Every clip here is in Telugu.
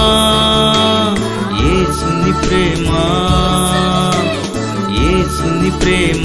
ఏసుని ప్రేమ ఏసుని ప్రేమ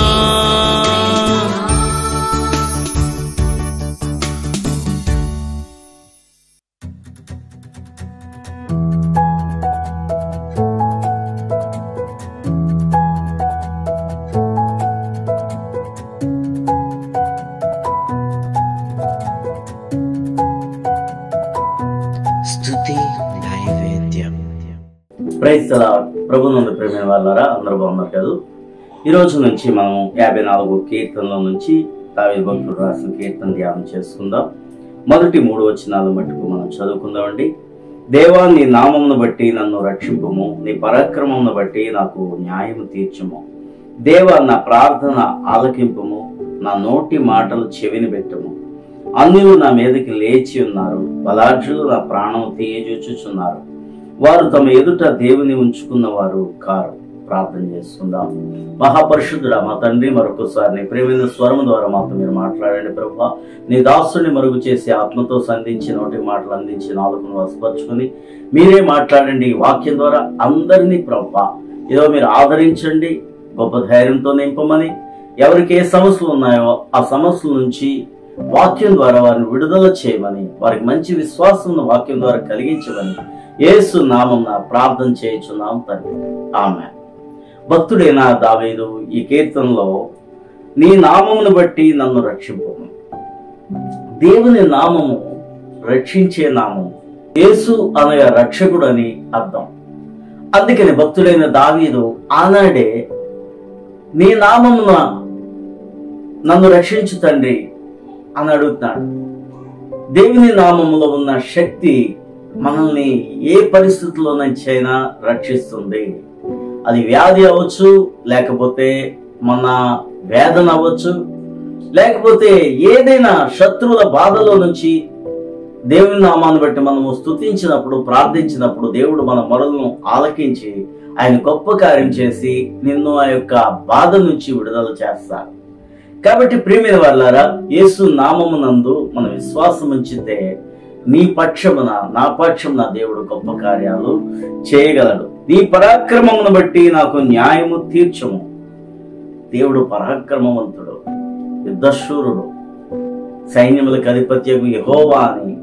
స్తుతి నైవేద్యం ప్రైజ్ ప్రభునందు ప్రేమ వాళ్ళారా అందరూ బాగున్నారు కదా ఈ రోజు నుంచి మనం యాభై నాలుగు కీర్తనల నుంచి తావి భక్తుడు రాసిన కీర్తన ధ్యానం చేసుకుందాం మొదటి మూడు వచనాల మట్టుకు మనం చదువుకుందామండి దేవా నీ నామమును బట్టి నన్ను రక్షింపుము నీ పరాక్రమమును బట్టి నాకు న్యాయము తీర్చుము దేవా నా ప్రార్థన ఆలకింపుము నా నోటి మాటలు చెవిని పెట్టుము అన్యులు నా మీదకి లేచి ఉన్నారు బలాఢ్యులు నా ప్రాణం తీయజూచుచున్నారు వారు తమ ఎదుట దేవుని ఉంచుకున్న వారు కారు ప్రార్థన చేసుకుందాం మహాపరిశుద్ధుడా మా తండ్రి మరొకసారి నీ ప్రేమైన స్వరం ద్వారా మాతో మీరు మాట్లాడండి ప్రభా నీ దాసుని మరుగు చేసి ఆత్మతో సంధించి నోటి మాటలు అందించి నాలుగును వసపరుచుకుని మీరే మాట్లాడండి ఈ వాక్యం ద్వారా అందరినీ ప్రభా ఏదో మీరు ఆదరించండి గొప్ప ధైర్యంతో నింపమని ఎవరికి ఏ సమస్యలు ఉన్నాయో ఆ సమస్యల నుంచి వాక్యం ద్వారా వారిని విడుదల చేయమని వారికి మంచి విశ్వాసం ఉన్న వాక్యం ద్వారా కలిగించమని యేసు నామం ప్రార్థన చేయుచున్నాం తండ్రి ఆమె భక్తుడైన దావీదు ఈ కీర్తనలో నీ నామమును బట్టి నన్ను రక్షింపు దేవుని నామము రక్షించే నామం యేసు అనగా రక్షకుడు అని అర్థం అందుకని భక్తుడైన దావీదు ఆనాడే నీ నామమున నన్ను రక్షించు తండ్రి అని అడుగుతున్నాడు దేవుని నామములో ఉన్న శక్తి మనల్ని ఏ పరిస్థితుల్లోనైనా రక్షిస్తుంది అది వ్యాధి అవ్వచ్చు లేకపోతే మన వేదన అవ్వచ్చు లేకపోతే ఏదైనా శత్రువుల బాధలో నుంచి దేవుని నామాన్ని బట్టి మనము స్తుతించినప్పుడు ప్రార్థించినప్పుడు దేవుడు మన మొరలను ఆలకించి ఆయన గొప్ప కార్యం చేసి నిన్ను ఆ యొక్క బాధ నుంచి విడుదల చేస్తారు కాబట్టి ప్రియమైన వాళ్ళారా యేసు నామమునందు మన విశ్వాసం ఉంచితే నీ పక్షమున నా పక్షమున దేవుడు గొప్ప కార్యాలు చేయగలడు నీ పరాక్రమమును బట్టి నాకు న్యాయము తీర్చము దేవుడు పరాక్రమవంతుడు యుద్ధశూరుడు సైన్యములకు అధిపత్యకు యహోవా అని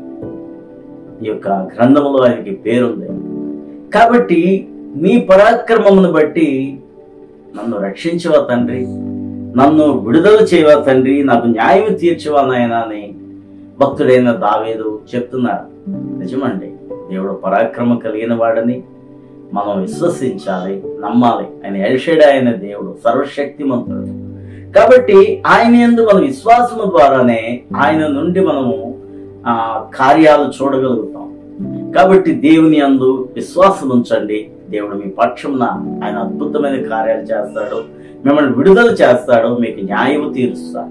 ఈ యొక్క గ్రంథములో ఆయనకి పేరుంది కాబట్టి నీ పరాక్రమమును బట్టి నన్ను రక్షించవా తండ్రి నన్ను విడుదల చేయవా తండ్రి నాకు న్యాయం తీర్చవా నాయనా అని భక్తుడైన దావేదు చెప్తున్నాడు నిజమండి దేవుడు పరాక్రమం కలిగిన వాడని మనం విశ్వసించాలి నమ్మాలి ఆయన ఎల్షెడ్ ఆయన దేవుడు సర్వశక్తిమంతుడు కాబట్టి ఆయన ఎందు మన విశ్వాసము ద్వారానే ఆయన నుండి మనము ఆ కార్యాలు చూడగలుగుతాం కాబట్టి దేవుని అందు విశ్వాసం ఉంచండి దేవుడు మీ పక్షమున ఆయన అద్భుతమైన కార్యాలు చేస్తాడు మిమ్మల్ని విడుదల చేస్తాడు మీకు న్యాయము తీరుస్తాడు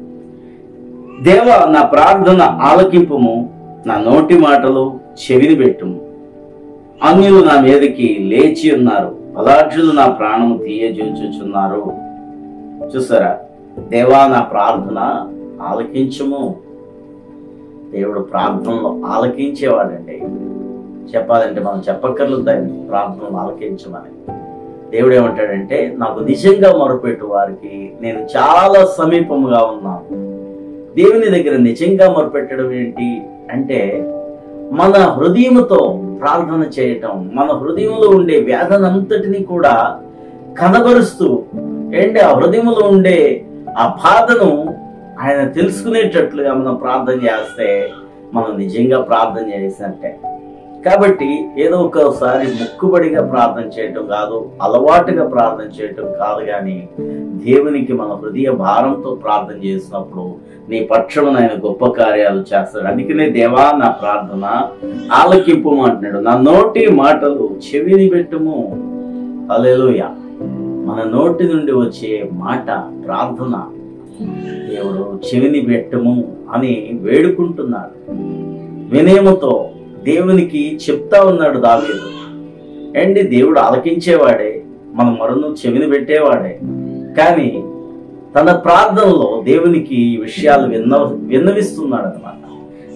దేవ నా ప్రార్థన ఆలకింపుము నా నోటి మాటలు చెవిని పెట్టుము అన్యులు నా మీదకి లేచి ఉన్నారు బలాఢ్యులు నా ప్రాణము తీయజూచుచున్నారు చూసారా దేవా నా ప్రార్థన ఆలకించుము దేవుడు ప్రార్థనలో ఆలకించేవాడండి చెప్పాలంటే మనం చెప్పక్కర్లేదు ఆయన ప్రార్థనలు ఆలకించమని దేవుడు ఏమంటాడంటే నాకు నిజంగా మొరపెట్టు వారికి నేను చాలా సమీపముగా ఉన్నాను దేవుని దగ్గర నిజంగా మొరపెట్టడం ఏంటి అంటే మన హృదయముతో ప్రార్థన చేయటం మన హృదయంలో ఉండే వేదనంతటిని కూడా కనబరుస్తూ ఏంటి ఆ హృదయంలో ఉండే ఆ బాధను ఆయన తెలుసుకునేటట్లుగా మనం ప్రార్థన చేస్తే మనం నిజంగా ప్రార్థన చేసినట్టే కాబట్టి ఏదో ఒకసారి ముక్కుబడిగా ప్రార్థన చేయటం కాదు అలవాటుగా ప్రార్థన చేయటం కాదు కానీ దేవునికి మన హృదయ భారంతో ప్రార్థన చేసినప్పుడు నీ పక్షమున ఆయన గొప్ప కార్యాలు చేస్తాడు అందుకనే దేవా నా ప్రార్థన ఆలకింపు అంటున్నాడు నా నోటి మాటలు చెవిని పెట్టుము హల్లెలూయా మన నోటి నుండి వచ్చే మాట ప్రార్థన దేవుడు చెవిని పెట్టము అని వేడుకుంటున్నాడు వినయముతో దేవునికి చెప్తా ఉన్నాడు దావీదు అండి దేవుడు ఆలకించేవాడే మన మరను చెవిని పెట్టేవాడే కానీ తన ప్రార్థనలో దేవునికి ఈ విషయాలు విన్న విన్నవిస్తున్నాడు అనమాట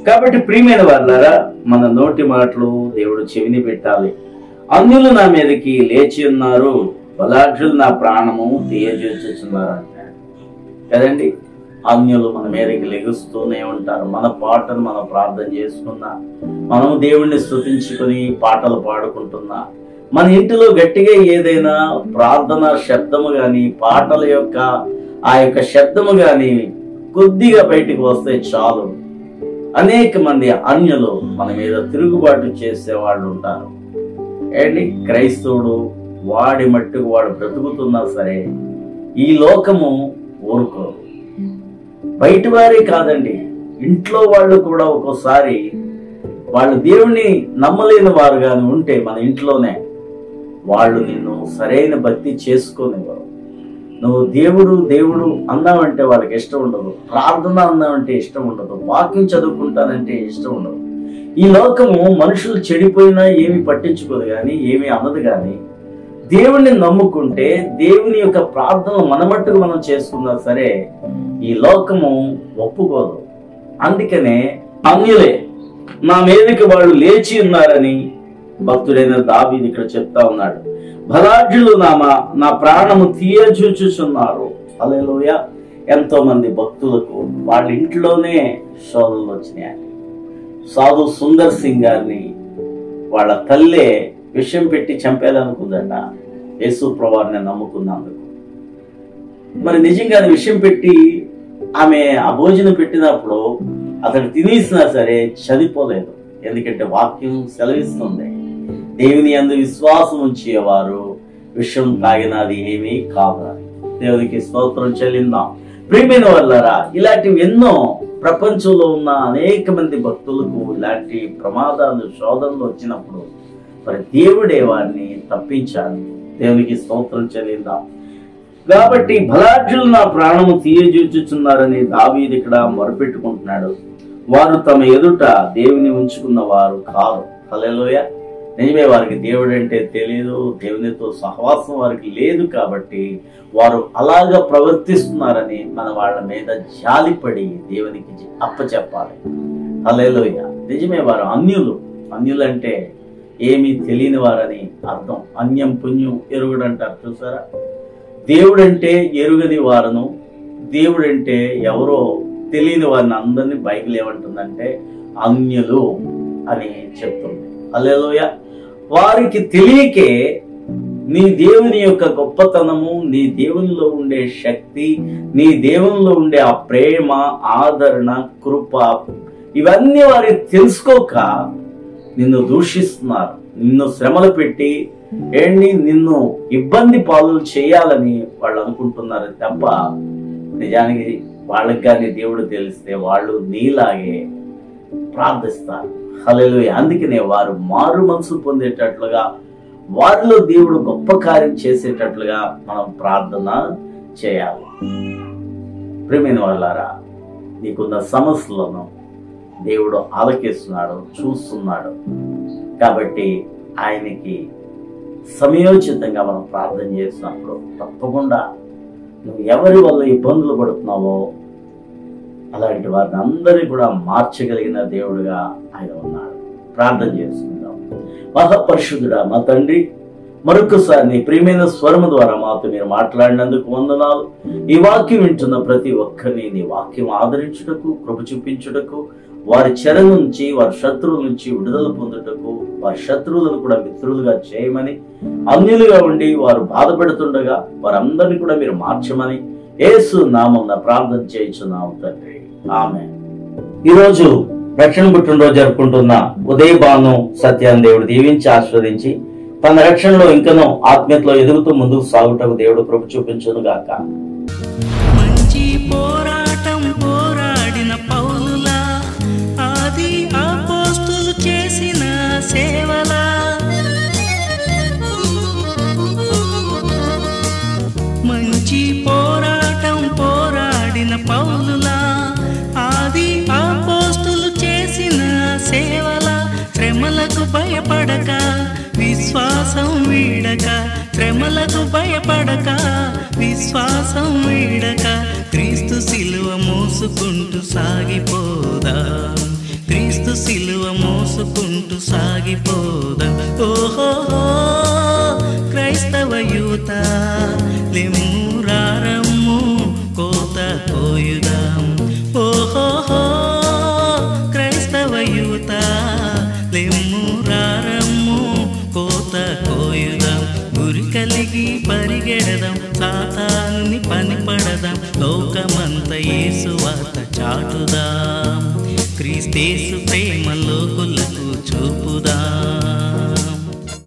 కాబట్టి ప్రియమైన వాళ్ళారా మన నోటి మాటలు దేవుడు చెవిని పెట్టాలి అన్యులు నా మీదకి లేచి ఉన్నారు బలాఢ్యులు నా ప్రాణము తీయజేస్తున్నారు అంటాడు కదండి అన్యులు మన మీదకి లెగుస్తూనే ఉంటారు మన పాటను మనం ప్రార్థన చేసుకున్నా మనం దేవుణ్ణి స్తుతించుకొని పాటలు పాడుకుంటున్నా మన ఇంటిలో గట్టిగా ఏదైనా ప్రార్థన శబ్దము గాని పాటల యొక్క ఆ యొక్క శబ్దము గాని కొద్దిగా బయటికి వస్తే చాలు అనేక మంది అన్యులు మన మీద తిరుగుబాటు చేసే వాళ్ళు ఉంటారు ఏంటి క్రైస్తవుడు వాడి మట్టుకు వాడు బ్రతుకుతున్నా సరే ఈ లోకము ఊరుకోరు బయట వారే కాదండి ఇంట్లో వాళ్ళు కూడా ఒక్కోసారి వాళ్ళు దేవుణ్ణి నమ్మలేని వారు కానీ ఉంటే మన ఇంట్లోనే వాళ్ళు నిన్ను సరైన భక్తి చేసుకోనివ్వరు నువ్వు దేవుడు దేవుడు అన్నావంటే వాళ్ళకి ఇష్టం ఉండదు ప్రార్థన అన్నావంటే ఇష్టం ఉండదు వాక్యం చదువుకుంటానంటే ఇష్టం ఉండదు ఈ లోకము మనుషులు చెడిపోయినా ఏమి పట్టించుకోదు కానీ ఏమి అనదు కానీ దేవుణ్ణి నమ్ముకుంటే దేవుని యొక్క ప్రార్థన మన మట్టుకు మనం చేసుకున్నా సరే ఈ లోకము ఒప్పుకోదు అందుకనే అన్యులే నా మీదకి వాళ్ళు లేచి ఉన్నారని భక్తుడైన దావీదు ఇక్కడ చెప్తా ఉన్నాడు బలాఢ్యులు నామ నా ప్రాణము తీయచూచుచున్నారు అలెలోయ ఎంతో మంది భక్తులకు వాళ్ళ ఇంట్లోనే శోధనలు వచ్చినాయి సాధు సుందర్ సింగ్ గారిని వాళ్ళ తల్లే విషం పెట్టి చంపేయాలనుకుందట యేసు ప్రభావాన్ని నమ్ముకున్నందుకు మరి నిజంగా విషం పెట్టి ఆమె ఆ భోజనం పెట్టినప్పుడు అతడు తినేసినా సరే చనిపోలేదు ఎందుకంటే వాక్యం సెలవిస్తుంది దేవుని అందు విశ్వాసం ఉంచేవారు విషం తాగినది ఏమీ కాదు అని. దేవునికి స్తోత్రం చెల్లిందాం ప్రియమైన వాళ్ళరా ఇలాంటివి ఎన్నో ప్రపంచంలో ఉన్న అనేక మంది భక్తులకు ఇలాంటి ప్రమాదాలు శోధనలు వచ్చినప్పుడు మరి దేవుడే వారిని తప్పించాలి దేవునికి స్తోత్రం చెల్లిందాం కాబట్టి బలాఢ్యులు నా ప్రాణము తీయజూచుచున్నారని దావీదు ఇక్కడ మొరపెట్టుకుంటున్నాడు వారు తమ ఎదుట దేవుని ఉంచుకున్న వారు కారు హల్లెలూయా నిజమే వారికి దేవుడు అంటే తెలియదు దేవునితో సహవాసం వారికి లేదు కాబట్టి వారు అలాగా ప్రవర్తిస్తున్నారని మన వాళ్ళ మీద జాలిపడి దేవునికి అప్పచెప్పాలి హల్లెలూయా నిజమే వారు అన్యులు అన్యులంటే ఏమీ తెలియని వారని అర్థం అన్యం పుణ్యం ఎరుగుడు అంటారు చూసారా దేవుడంటే ఎరుగని వారను దేవుడంటే ఎవరో తెలియని వారిని అందరినీ బైబిల్ ఏమంటుందంటే అన్యులు అని చెప్తుంది అల్లెలోయ వారికి తెలియకే నీ దేవుని యొక్క గొప్పతనము నీ దేవునిలో ఉండే శక్తి నీ దేవునిలో ఉండే ఆ ప్రేమ ఆదరణ కృప ఇవన్నీ వారికి తెలుసుకోక నిన్ను దూషిస్తున్నారు నిన్ను శ్రమలు పెట్టి ఏంటి నిన్ను ఇబ్బంది పాలు చేయాలని వాళ్ళు అనుకుంటున్నారు తప్ప నిజానికి వాళ్ళకి కానీ దేవుడు తెలిస్తే వాళ్ళు నీలాగే ప్రార్థిస్తారు హలెలు అందుకనే వారు మారు మనసు పొందేటట్లుగా వారిలో దేవుడు గొప్ప కార్యం చేసేటట్లుగా మనం ప్రార్థన చేయాలి ప్రేమైన వాళ్ళారా నీకున్న సమస్యలను దేవుడు ఆలకిస్తున్నాడు చూస్తున్నాడు కాబట్టి ఆయనకి సమయోచితంగా మనం ప్రార్థన చేసినప్పుడు తప్పకుండా నువ్వు ఎవరి వల్ల ఇబ్బందులు పడుతున్నావో అలాంటి వారిని అందరినీ కూడా మార్చగలిగిన దేవుడుగా ఆయన ఉన్నాడు ప్రార్థన చేసుకుందాం మహాపరిశుద్ధుడా మా తండ్రి మరొకసారి నీ ప్రియమైన స్వరము ద్వారా మాతో మీరు మాట్లాడినందుకు వందనాలు ఈ వాక్యం వింటున్న ప్రతి ఒక్కరిని నీ వాక్యం ఆదరించుటకు కృప చూపించుటకు వారి చెర నుంచి వారి శత్రువుల నుంచి విడుదల పొందుటకు వారి శత్రువులను కూడా మిత్రులుగా చేయమని అన్యులుగా ఉండి వారు బాధపడుతుండగా వారందరినీ కూడా మీరు మార్చమని యేసు నామం ప్రార్థన చేయించున్నాము తండ్రి ఆమె ఈరోజు రక్షణ పుట్టినరోజు జరుపుకుంటున్న ఉదయ భాను సత్యాన్ని దేవుడు దీవించి ఆస్వాదించి తన రక్షణలో ఇంకనూ ఆత్మీయతలో ఎదుగుతూ ముందుకు సాగుటకు దేవుడు కృప చూపించును గాక మంచి పోరాటం పోరాడిన పౌలులా ఆది అపోస్తులు చేసిన సేవలా మంచి పోరాటం పోరాడిన పౌలులా ఆది అపోస్తులు చేసిన సేవల శ్రమలకు భయపడక విశ్వాసం వీడక శ్రమలకు భయపడక విశ్వాసం వీడక క్రీస్తు శిలువ మోసుకుంటూ సాగిపోదా క్రీస్తు సిలువ మోసుకుంటూ సాగిపోదాం ఓహో క్రైస్తవ యూత లెమ్మురారమ్ము కోత కోయుదాం ఓహో క్రైస్తవ యూత లెమ్మురారమ్ము కోత కోయుదాం గురి కలిగి పరిగెడదాం సాతానుని పనిపడదాం లోకమంత యేసు వార్త చాటుదాం క్రీస్తేసు ప్రేమ లోకులకు చూపుదాం